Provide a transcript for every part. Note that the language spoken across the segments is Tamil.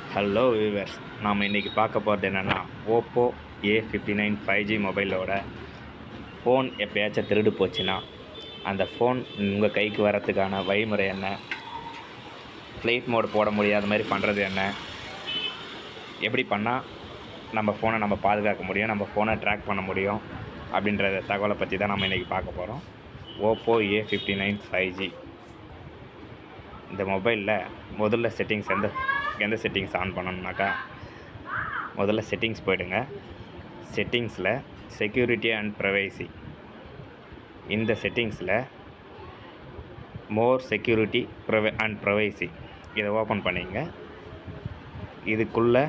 ஹலோ வியூவர்ஸ் நாம் இன்றைக்கி பார்க்க போகிறது என்னென்னா Oppo A fifty nine five G மொபைலோட ஃபோன் எப்பயாச்சும் திருடு போச்சுன்னா அந்த ஃபோன் உங்கள் கைக்கு வரத்துக்கான வழிமுறை என்ன ஃப்ளைட் மோட் போட முடியாத மாதிரி பண்ணுறது என்ன எப்படி பண்ணால் நம்ம ஃபோனை நம்ம பாதுகாக்க முடியும் நம்ம ஃபோனை ட்ராக் பண்ண முடியும் அப்படின்ற தகவலை பற்றி தான் நம்ம இன்றைக்கி பார்க்க போகிறோம் Oppo A fifty nine five G இந்த மொபைலில் முதல்ல செட்டிங்ஸ் எந்த எந்த செட்டிங்ஸ் ஆன் பண்ணணும்னாக்கா முதல்ல செட்டிங்ஸ் போயிடுங்க செட்டிங்ஸில் செக்யூரிட்டி அண்ட் ப்ரைவேசி இந்த செட்டிங்ஸில் மோர் செக்யூரிட்டி ப்ரைவே அண்ட் ப்ரைவேசி இதை ஓப்பன் பண்ணிங்க இதுக்குள்ளே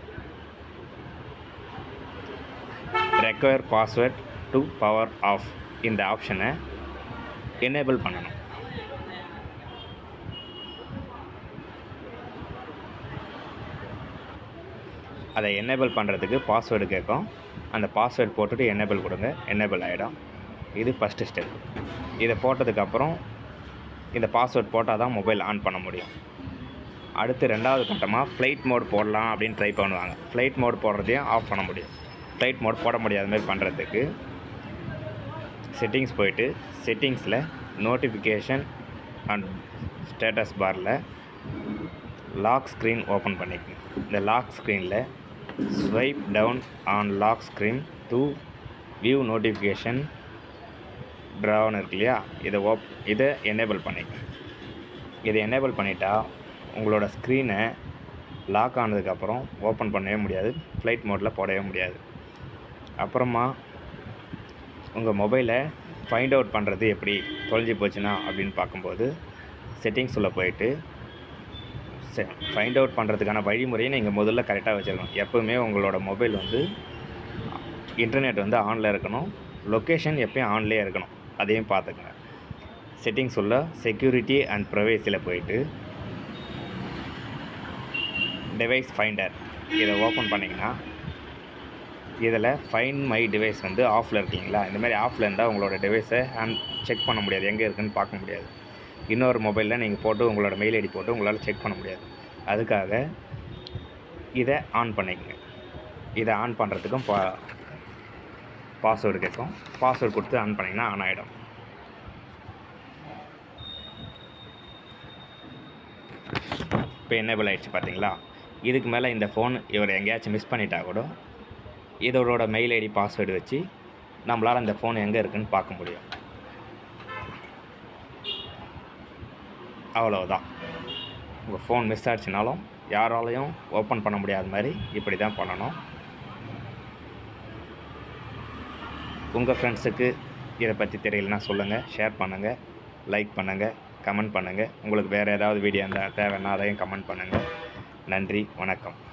require password to power off இந்த ஆப்ஷனை எனேபிள் பண்ணணும் அதை எனேபிள் பண்ணுறதுக்கு பாஸ்வேர்டு கேட்கும் அந்த பாஸ்வேர்டு போட்டுட்டு எனேபிள் கொடுங்க எனேபிள் ஆகிடும் இது ஃபஸ்ட்டு ஸ்டெப் இதை போட்டதுக்கப்புறம் இந்த பாஸ்வேர்ட் போட்டால் தான் மொபைல் ஆன் பண்ண முடியும் அடுத்து ரெண்டாவது கட்டமாக ஃப்ளைட் மோட் போடலாம் அப்படின்னு ட்ரை பண்ணுவாங்க ஃப்ளைட் மோட் போடுறதையும் ஆஃப் பண்ண முடியும் ஃப்ளைட் மோட் போட முடியாத மாதிரி பண்ணுறதுக்கு செட்டிங்ஸ் போயிட்டு செட்டிங்ஸில் நோட்டிஃபிகேஷன் அண்ட் ஸ்டேட்டஸ் பாரில் லாக் ஸ்க்ரீன் ஓப்பன் பண்ணிக்கங்க இந்த லாக் ஸ்க்ரீனில் swipe down on lock screen to view notification drawer இருக்கு இல்லையா இதை ஓப் இதை எனேபிள் பண்ணிக்கங்க இதை எனேபிள் பண்ணிட்டா உங்களோட ஸ்க்ரீனை லாக் ஆனதுக்கப்புறம் ஓப்பன் பண்ணவே முடியாது ஃப்ளைட் மோடில் போடவே முடியாது அப்புறமா உங்கள் மொபைலை ஃபைண்ட் அவுட் பண்ணுறது எப்படி தொலைஞ்சி போச்சுன்னா அப்படின்னு பார்க்கும்போது செட்டிங்ஸ் உள்ள போயிட்டு ஃபைண்ட் அவுட் பண்ணுறதுக்கான வழிமுறையை நீங்கள் முதல்ல கரெக்டாக வச்சுருக்கணும் எப்போவுமே உங்களோட மொபைல் வந்து இன்டர்நெட் வந்து ஆனில் இருக்கணும் லொக்கேஷன் எப்பயும் ஆன்லேயே இருக்கணும் அதையும் பார்த்துக்கங்க செட்டிங்ஸ் உள்ள செக்யூரிட்டி அண்ட் ப்ரைவேசியில் போயிட்டு டிவைஸ் ஃபைண்டர் இதை ஓப்பன் பண்ணிங்கன்னா இதில் ஃபைன் மை டிவைஸ் வந்து ஆஃபில் இருக்கீங்களா இந்த மாதிரி ஆஃபில் இருந்தால் உங்களோட டிவைஸை ஹேண்ட் செக் பண்ண முடியாது எங்கே இருக்குதுன்னு பார்க்க முடியாது இன்னொரு மொபைலில் நீங்கள் போட்டு உங்களோட மெயில் ஐடி போட்டு உங்களால் செக் பண்ண முடியாது அதுக்காக இதை ஆன் பண்ணிக்கங்க இதை ஆன் பண்ணுறதுக்கும் பா பாஸ்வேர்டு கேட்கும் பாஸ்வேர்டு கொடுத்து ஆன் பண்ணிங்கன்னா ஆன் ஆகிடும் இப்போ என்னபிள் ஆகிடுச்சு பார்த்தீங்களா இதுக்கு மேலே இந்த ஃபோன் இவர் எங்கேயாச்சும் மிஸ் பண்ணிட்டா கூட இதோட மெயில் ஐடி பாஸ்வேர்டு வச்சு நம்மளால் இந்த ஃபோன் எங்கே இருக்குதுன்னு பார்க்க முடியும் அவ்வளவுதான் உங்கள் ஃபோன் மிஸ் ஆச்சுனாலும் யாராலையும் ஓப்பன் பண்ண முடியாத மாதிரி இப்படி தான் பண்ணணும் உங்கள் ஃப்ரெண்ட்ஸுக்கு இதை பற்றி தெரியலனா சொல்லுங்கள் ஷேர் பண்ணுங்கள் லைக் பண்ணுங்கள் கமெண்ட் பண்ணுங்கள் உங்களுக்கு வேறு ஏதாவது வீடியோ இருந்தால் தேவைன்னா அதையும் கமெண்ட் பண்ணுங்கள் நன்றி வணக்கம்